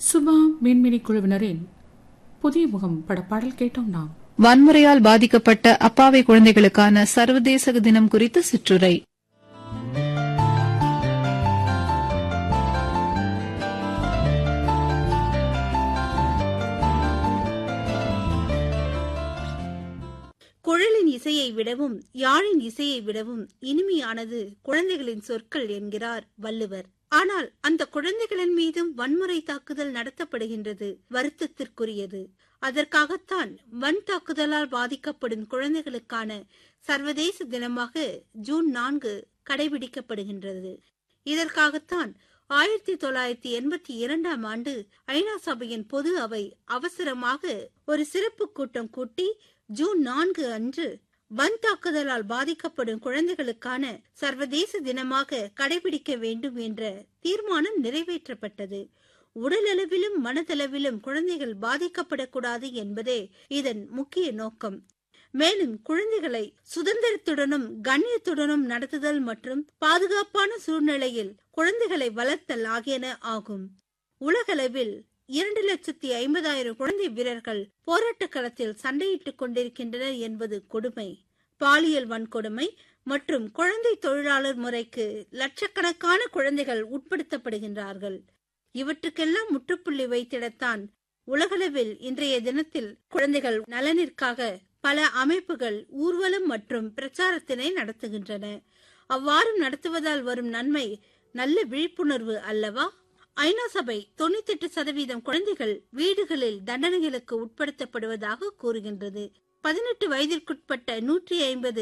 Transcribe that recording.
சுபா மீன்மினி குழுவினரின் புதிய முகம் படப்பாடல் கேட்டோம் நாம் வன்முறையால் பாதிக்கப்பட்ட அப்பாவி குழந்தைகளுக்கான சர்வதேச தினம் குறித்த சிற்றுரை குழலின் இசையை விடவும் யாழின் இசையை விடவும் இனிமையானது குழந்தைகளின் சொற்கள் என்கிறார் வள்ளுவர் ஆனால் அந்த குழந்தைகளின் மீதும் வன்முறை தாக்குதல் நடத்தப்படுகின்றது வருத்தத்திற்குரியது அதற்காகத்தான் வன் தாக்குதலால் பாதிக்கப்படும் குழந்தைகளுக்கான சர்வதேச தினமாக ஜூன் நான்கு கடைபிடிக்கப்படுகின்றது இதற்காகத்தான் ஆயிரத்தி தொள்ளாயிரத்தி எண்பத்தி இரண்டாம் ஆண்டு ஐநா சபையின் பொது அவை அவசரமாக ஒரு சிறப்பு கூட்டம் கூட்டி ஜூன் நான்கு அன்று வன் தாக்குதலால் பாதிக்கப்படும் குழந்தைகளுக்கான சர்வதேச தினமாக கடைபிடிக்க வேண்டும் என்ற தீர்மானம் நிறைவேற்றப்பட்டது உடலளவிலும் மனதளவிலும் குழந்தைகள் பாதிக்கப்படக்கூடாது என்பதே இதன் முக்கிய நோக்கம் மேலும் குழந்தைகளை சுதந்திரத்துடனும் கண்ணியத்துடனும் நடத்துதல் மற்றும் பாதுகாப்பான சூழ்நிலையில் குழந்தைகளை வளர்த்தல் ஆகியன ஆகும் உலகளவில் இரண்டு லட்சத்தி ஐம்பதாயிரம் குழந்தை வீரர்கள் போராட்ட களத்தில் சண்டையிட்டுக் கொண்டிருக்கின்றனர் என்பது கொடுமை பாலியல் வன்கொடுமை மற்றும் குழந்தை தொழிலாளர் முறைக்கு லட்சக்கணக்கான குழந்தைகள் உட்படுத்தப்படுகின்றார்கள் இவற்றுக்கெல்லாம் முற்றுப்புள்ளி வைத்திடத்தான் உலகளவில் இன்றைய தினத்தில் குழந்தைகள் நலனிற்காக பல அமைப்புகள் ஊர்வலம் மற்றும் பிரச்சாரத்தினை நடத்துகின்றன அவ்வாறு நடத்துவதால் வரும் நன்மை நல்ல விழிப்புணர்வு அல்லவா ஐநா சபை தொண்ணூத்தி எட்டு சதவீதம் குழந்தைகள் வீடுகளில் தண்டனைகளுக்கு உட்படுத்தப்படுவதாக கூறுகின்றது பதினெட்டு வயதிற்குட்பட்ட நூற்றி ஐம்பது